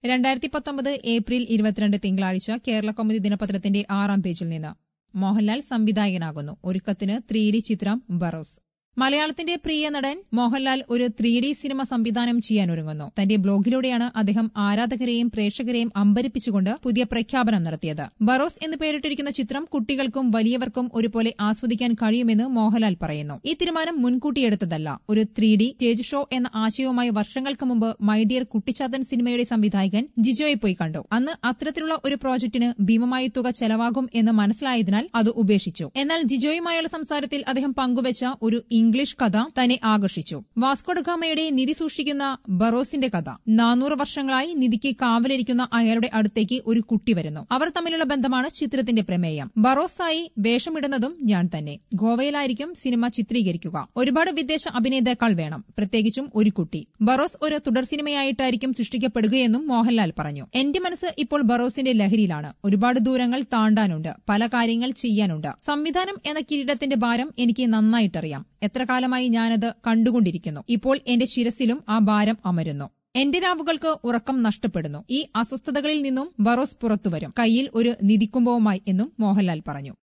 രണ്ടായിരത്തി പത്തൊമ്പത് ഏപ്രിൽ ഇരുപത്തിരണ്ട് തിങ്കളാഴ്ച കേരള കൗമുദി ദിനപത്രത്തിന്റെ ആറാം പേജിൽ നിന്ന് മോഹൻലാൽ സംവിധായകനാകുന്നു ഒരുക്കത്തിന് ത്രീ ഡി ചിത്രം ബറോസ് മലയാളത്തിന്റെ പ്രിയ നടൻ മോഹൻലാൽ ഒരു ത്രീ ഡി സിനിമ സംവിധാനം ചെയ്യാനൊരുങ്ങുന്നു തന്റെ ബ്ലോഗിലൂടെയാണ് അദ്ദേഹം ആരാധകരെയും പ്രേക്ഷകരെയും അമ്പരിപ്പിച്ചുകൊണ്ട് പുതിയ പ്രഖ്യാപനം നടത്തിയത് ബറോസ് എന്ന് പേരിട്ടിരിക്കുന്ന ചിത്രം കുട്ടികൾക്കും വലിയവർക്കും ഒരുപോലെ ആസ്വദിക്കാൻ കഴിയുമെന്ന് മോഹൻലാൽ പറയുന്നു ഈ തീരുമാനം മുൻകൂട്ടിയെടുത്തതല്ല ഒരു ത്രീ ഡി സ്റ്റേജ് ഷോ എന്ന ആശയവുമായി വർഷങ്ങൾക്ക് മുമ്പ് മൈ ഡിയർ കുട്ടിച്ചാത്തൻ സിനിമയുടെ സംവിധായകൻ ജിജോയെ പോയി കണ്ടു അന്ന് അത്തരത്തിലുള്ള ഒരു പ്രോജക്ടിന് ഭീമമായ തുക ചെലവാകും എന്ന് മനസ്സിലായതിനാൽ അത് ഉപേക്ഷിച്ചു എന്നാൽ ജിജോയുമായുള്ള സംസാരത്തിൽ അദ്ദേഹം പങ്കുവച്ച ഒരു ഇംഗ്ലീഷ് കഥ തന്നെ ആകർഷിച്ചു വാസ്കോഡഗാമയുടെ നിധി സൂക്ഷിക്കുന്ന ബറോസിന്റെ കഥ നാനൂറ് വർഷങ്ങളായി നിധിക്ക് കാവലിരിക്കുന്ന അയാളുടെ അടുത്തേക്ക് ഒരു കുട്ടി വരുന്നു അവർ തമ്മിലുള്ള ബന്ധമാണ് ചിത്രത്തിന്റെ പ്രമേയം ബറോസായി വേഷമിടുന്നതും ഞാൻ തന്നെ ഗോവയിലായിരിക്കും സിനിമ ചിത്രീകരിക്കുക ഒരുപാട് വിദേശ അഭിനേതാക്കൾ വേണം പ്രത്യേകിച്ചും ഒരു കുട്ടി ബറോസ് ഒരു തുടർ സിനിമയായിട്ടായിരിക്കും സൃഷ്ടിക്കപ്പെടുകയെന്നും മോഹൻലാൽ പറഞ്ഞു എന്റെ മനസ്സ് ഇപ്പോൾ ബറോസിന്റെ ലഹരിയിലാണ് ഒരുപാട് ദൂരങ്ങൾ താണ്ടാനുണ്ട് പല കാര്യങ്ങൾ ചെയ്യാനുണ്ട് സംവിധാനം എന്ന കിരീടത്തിന്റെ ഭാരം എനിക്ക് നന്നായിട്ടറിയാം എത്ര കാലമായി ഞാനത് കണ്ടുകൊണ്ടിരിക്കുന്നു ഇപ്പോൾ എന്റെ ശിരസിലും ആ ഭാരം അമരുന്നു എന്റെ രാവുകൾക്ക് ഉറക്കം നഷ്ടപ്പെടുന്നു ഈ അസ്വസ്ഥതകളിൽ നിന്നും ബറോസ് പുറത്തുവരും കയ്യിൽ ഒരു നിധിക്കുംഭവുമായി എന്നും മോഹൻലാൽ പറഞ്ഞു